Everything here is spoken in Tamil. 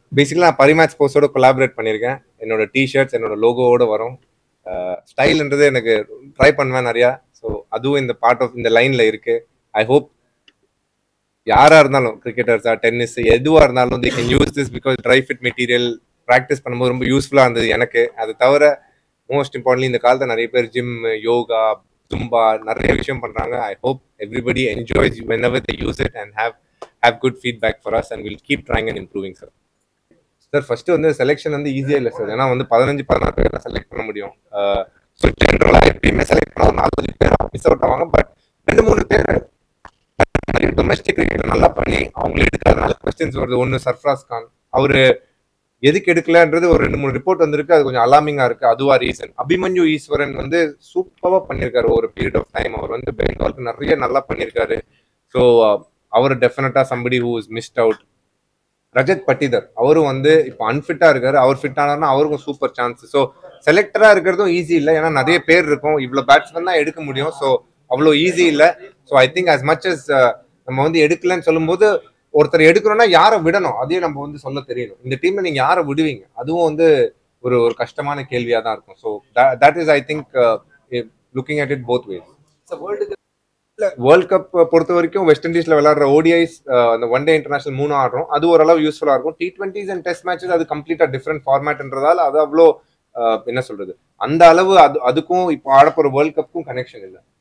பேசிக்கலி நான் பரிமேட்ச் ஸ்போர்ட்ஸோட கொலாபரேட் பண்ணியிருக்கேன் என்னோட டிஷர்ட்ஸ் என்னோட லோகோவோட வரும் ஸ்டைல்ன்றது எனக்கு ட்ரை பண்ணுவேன் நிறையா ஸோ அதுவும் இந்த பார்ட் ஆஃப் இந்த லைன்ல இருக்கு ஐ ஹோப் யாரா இருந்தாலும் கிரிக்கெட்டர்ஸா டென்னிஸ் எதுவா இருந்தாலும் they can use this because dry fit material practice பண்ணும்போது ரொம்ப யூஸ்ஃபுல்லா இருந்தது எனக்கு அது தவிர மோஸ்ட் இம்பார்ட்லி இந்த காலத்துல நிறைய பேர் ஜிம் யோகா தும்பா நிறைய விஷயம் பண்றாங்க I hope everybody enjoys whenever they use it and have have good feedback for us and will keep trying and improving sir sir first வந்து செலெக்ஷன் வந்து ஈஸியா இல்லை சார் ஏன்னா வந்து பதினஞ்சு பதினாறு பேர் செலக்ட் பண்ண முடியும் ஸோ ஜென்ரலாக எப்பயுமே செலக்ட் பண்ண ஒரு நாலஞ்சு பேர் மிஸ் அவுட் ஆவாங்க பட் ரெண்டு மூணு பேர் டொமஸ்டிக் கிரிக்கெட் நல்லா பண்ணி அவங்களை எடுக்கிறதுனால கொஸ்டின்ஸ் வருது ஒன்று சர்ஃப்ராஸ் கான் அவரு எதுக்கு எடுக்கலன்றது ஒரு ரெண்டு மூணு ரிப்போர்ட் வந்திருக்கு அது கொஞ்சம் அலாமிங்கா இருக்கு அதுவா ரீசன் அபிமன்யு ஈஸ்வரன் வந்து சூப்பரா பண்ணியிருக்காரு ஒரு பீரியட் ஆஃப் டைம் அவர் வந்து பெங்காலுக்கு நிறைய நல்லா பண்ணியிருக்காரு ஸோ அவர் definitely somebody who is missed out Rajat Patidar அவரும் வந்து இப்போ அன்ஃபிட்டா இருக்காரு அவர் ஃபிட் ஆனார்னா அவருக்கும் சூப்பர் சான்ஸ் ஸோ செலக்டரா இருக்கிறதும் ஈஸி இல்லை ஏன்னா நிறைய பேர் இருக்கும் இவ்வளோ பேட்ஸ்மேன் தான் எடுக்க முடியும் ஸோ அவ்வளோ ஈஸி இல்லை so I think as much as நம்ம வந்து எடுக்கலன்னு சொல்லும்போது ஒருத்தர் எடுக்கிறோம்னா யாரை விடணும் அதையும் நம்ம வந்து சொல்ல தெரியணும் இந்த டீம்ல நீங்க யாரை விடுவீங்க அதுவும் வந்து ஒரு ஒரு கஷ்டமான கேள்வியா தான் இருக்கும் so that is I think looking at it both ways World Cup பொறுத்த வரைக்கும் வெஸ்ட் இண்டீஸ்ல விளையாடுற ஓடிஐஸ் அந்த ஒன் டே இன்டர்நேஷனல் மூணு ஆடுறோம் அது ஓரளவு யூஸ்ஃபுல்லா இருக்கும் T twenties and test matches அது கம்ப்ளீட்டா டிஃப்ரெண்ட் ஃபார்மேட்ன்றதால அது அவ்வளோ அஹ், என்ன சொல்றது அந்த அளவு அது அதுக்கும் இப்போ ஆடப்போற வேர்ல்ட் கப்புக்கும் கனெக்ஷன் இல்லை